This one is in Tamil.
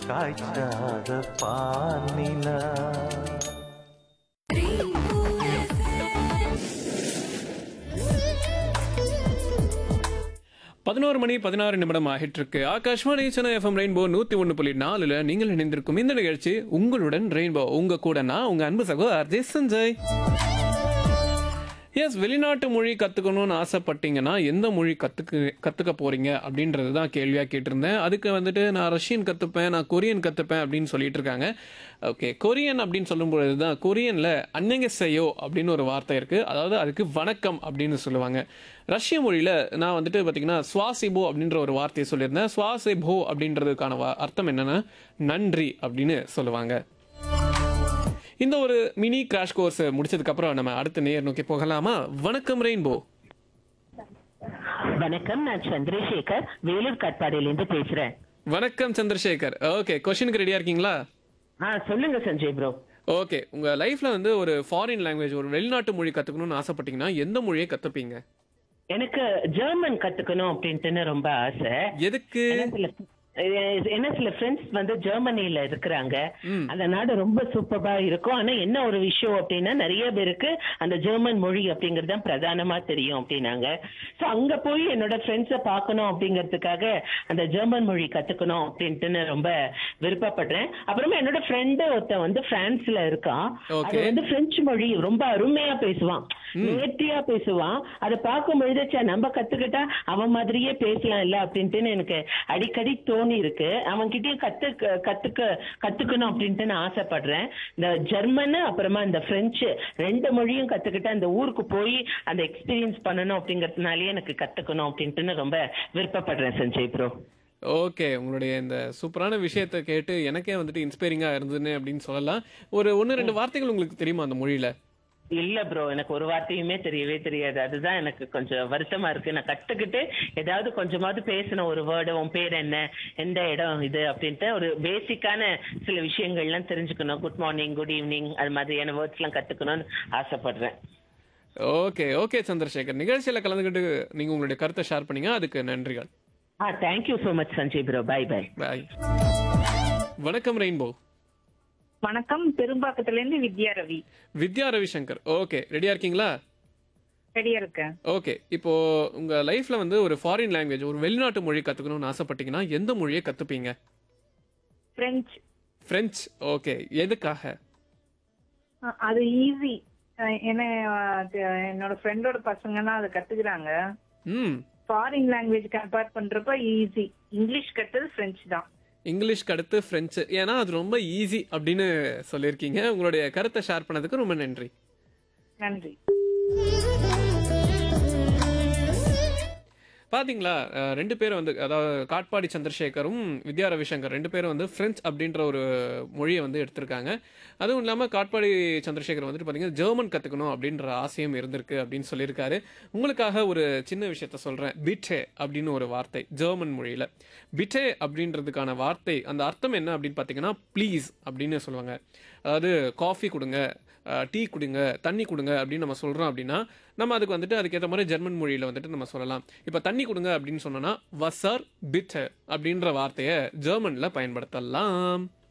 காய்ச்சாத பானிலா பதினோரு மணி பதினாறு நிமிடம் ஆகிட்டு இருக்கு ஆகாஷ்வாணி சென்னை எஃப்எம் ரெயின்போ நூத்தி ஒன்று புள்ளி நாலுல நீங்கள் இணைந்திருக்கும் இந்த நிகழ்ச்சி உங்களுடன் ரெயின்போ உங்க கூட நான் உங்க அன்பு சகோ அர்ஜே சஞ்சய் எஸ் வெளிநாட்டு மொழி கற்றுக்கணும்னு ஆசைப்பட்டீங்கன்னா எந்த மொழி கற்றுக்கு கற்றுக்க போகிறீங்க அப்படின்றது தான் கேள்வியாக கேட்டிருந்தேன் அதுக்கு வந்துட்டு நான் ரஷ்யன் கற்றுப்பேன் நான் கொரியன் கற்றுப்பேன் அப்படின்னு சொல்லிட்டு இருக்காங்க ஓகே கொரியன் அப்படின்னு சொல்லும்பொழுது தான் கொரியனில் அன்னங்க செய்யோ அப்படின்னு ஒரு வார்த்தை இருக்குது அதாவது அதுக்கு வணக்கம் அப்படின்னு சொல்லுவாங்க ரஷ்ய மொழியில் நான் வந்துட்டு பார்த்தீங்கன்னா சுவாசிபோ அப்படின்ற ஒரு வார்த்தையை சொல்லியிருந்தேன் சுவாசிபோ அப்படின்றதுக்கான வா- அர்த்தம் என்னென்னா நன்றி அப்படின்னு சொல்லுவாங்க இந்த ஒரு மினி கிராஷ் கோர்ஸ் முடிச்சதுக்கு அப்புறம் நம்ம அடுத்த நேர் நோக்கி போகலாமா வணக்கம் ரெயின்போ வணக்கம் நான் சந்திரசேகர் வேலூர் காட்பாடியிலேருந்து பேசுறேன் வணக்கம் சந்திரசேகர் ஓகே கொஷினுக்கு ரெடியா இருக்கீங்களா ஆ சொல்லுங்க சஞ்சய் ப்ரோ ஓகே உங்க லைஃப்ல வந்து ஒரு ஃபாரின் லாங்குவேஜ் ஒரு வெளிநாட்டு மொழி கத்துக்கணும்னு ஆசைப்பட்டீங்கன்னா எந்த மொழியை கத்துப்பீங்க எனக்கு ஜெர்மன் கத்துக்கணும் அப்படின்ட்டுன்னு ரொம்ப ஆசை எதுக்கு ஏன்னா சில அஹ் என்ன சில ஃப்ரெண்ட்ஸ் வந்து ஜெர்மனில இருக்கிறாங்க அந்த நாடு ரொம்ப சூப்பரா இருக்கும் ஆனா என்ன ஒரு விஷயம் அப்படின்னா நிறைய பேருக்கு அந்த ஜெர்மன் மொழி அப்படிங்கிறது தான் பிரதானமா தெரியும் அப்படின்னாங்க சோ அங்க போய் என்னோட ஃப்ரெண்ட்ஸை பார்க்கணும் அப்படிங்கிறதுக்காக அந்த ஜெர்மன் மொழி கத்துக்கணும் அப்படின்ட்டுன்னு ரொம்ப விருப்பப்படுறேன் அப்புறமா என்னோட ஃப்ரெண்டு ஒருத்தன் வந்து பிரான்ஸ்ல இருக்கான் Okay. அது வந்து பிரெஞ்சு மொழி ரொம்ப அருமையா பேசுவான் நேர்த்தியா பேசுவான் அதை பார்க்கும் பொழுது ச்சே, நம்ம கத்துக்கிட்டா அவன் மாதிரியே பேசலாம் இல்ல அப்படின்ட்டு எனக்கு அடிக்கடி தோணி இருக்கு அவன் கிட்டயும் கத்து கத்துக்க கத்துக்கணும் அப்படின்ட்டு நான் ஆசைப்படுறேன் இந்த ஜெர்மனு அப்புறமா இந்த பிரெஞ்சு ரெண்டு மொழியும் கத்துக்கிட்டு அந்த ஊருக்கு போய் அந்த எக்ஸ்பீரியன்ஸ் பண்ணணும் அப்படிங்கறதுனாலயே எனக்கு கத்துக்கணும் அப்படின்ட்டு ரொம்ப விருப்பப்படுறேன் சஞ்சய் ப்ரோ ஓகே உங்களுடைய இந்த சூப்பரான விஷயத்தை கேட்டு எனக்கே வந்துட்டு இன்ஸ்பைரிங்கா இருந்ததுன்னு அப்படின்னு சொல்லலாம் ஒரு ஒன்று ரெண்டு வார்த்தைகள் உங்களுக்கு தெரியுமா அந்த மொழியில இல்ல ப்ரோ எனக்கு ஒரு வார்த்தையுமே தெரியவே தெரியாது அதுதான் எனக்கு கொஞ்சம் வருத்தமா இருக்கு நான் கத்துக்கிட்டு ஏதாவது கொஞ்சமாவது பேசின ஒரு வேர்டு உன் பேர் என்ன எந்த இடம் இது அப்படின்ட்டு ஒரு பேசிக்கான சில விஷயங்கள்லாம் தெரிஞ்சுக்கணும் குட் மார்னிங் குட் ஈவினிங் அது மாதிரியான வேர்ட்ஸ் எல்லாம் கத்துக்கணும்னு ஆசைப்படுறேன் ஓகே ஓகே சந்திரசேகர் நிகழ்ச்சியில கலந்துக்கிட்டு நீங்க உங்களுடைய கருத்தை ஷேர் பண்ணீங்க அதுக்கு நன்றிகள் ஆ thank you so much Sanjay bro bye bye bye வணக்கம் ரெயின்போ வணக்கம் பெரும்பாக்கத்துல இருந்து வித்யா ரவி வித்யா ரவிசங்கர் ஓகே ரெடியா இருக்கீங்களா ரெடியா இருக்கேன் ஓகே இப்போ உங்க லைஃப்ல வந்து ஒரு ஃபாரின் லாங்குவேஜ் ஒரு வெளிநாட்டு மொழி கத்துக்கணும்னு ஆசைப்பட்டீங்கன்னா எந்த மொழியை கத்துப்பீங்க பிரெஞ்சு பிரெஞ்சு ஓகே எதுக்காக அஹ் அது ஈஸி ஏன்னா அது என்னோட ஃப்ரெண்டோட பசங்கன்னா அதை கத்துக்கிறாங்க ம் ஃபாரின் லாங்குவேஜ் கம்பேர் பண்றப்ப ஈஸி இங்கிலீஷ் கத்துறது பிரெஞ்சு தான் இங்கிலீஷ்க்கு அடுத்து ஃப்ரெஞ்சு ஏன்னா அது ரொம்ப ஈஸி அப்படின்னு சொல்லியிருக்கீங்க உங்களுடைய கருத்தை ஷேர் பண்ணதுக்கு ரொம்ப நன்றி நன்றி பாத்தீங்களா அஹ், ரெண்டு பேரும் வந்து அதாவது காட்பாடி சந்திரசேகரும் வித்யா ரவிசங்கர் ரெண்டு பேரும் வந்து பிரெஞ்சு அப்படின்ற ஒரு மொழியை வந்து எடுத்திருக்காங்க அதுவும் இல்லாமல் காட்பாடி சந்திரசேகர் வந்துட்டு பார்த்தீங்கன்னா ஜெர்மன் கற்றுக்கணும் அப்படின்ற ஆசையும் இருந்திருக்கு அப்படின்னு சொல்லியிருக்காரு உங்களுக்காக ஒரு சின்ன விஷயத்த சொல்கிறேன் பிட்டே அப்படின்னு ஒரு வார்த்தை ஜெர்மன் மொழியில் பிட்டே அப்படின்றதுக்கான வார்த்தை அந்த அர்த்தம் என்ன அப்படின்னு பார்த்தீங்கன்னா ப்ளீஸ் அப்படின்னு சொல்லுவாங்க அதாவது காஃபி கொடுங்க டீ கொடுங்க தண்ணி கொடுங்க அப்படின்னு நம்ம சொல்கிறோம் அப்படின்னா நம்ம அதுக்கு வந்துட்டு அதுக்கேற்ற மாதிரி ஜெர்மன் மொழியில் வந்துட்டு நம்ம சொல்லலாம் இப்போ தண்ணி கொடுங்க அப்படின்னு சொன்னோன்னா வசர் பிட் அப்படின்ற வார்த்தையை ஜெர்மனில் பயன்படுத்தலாம்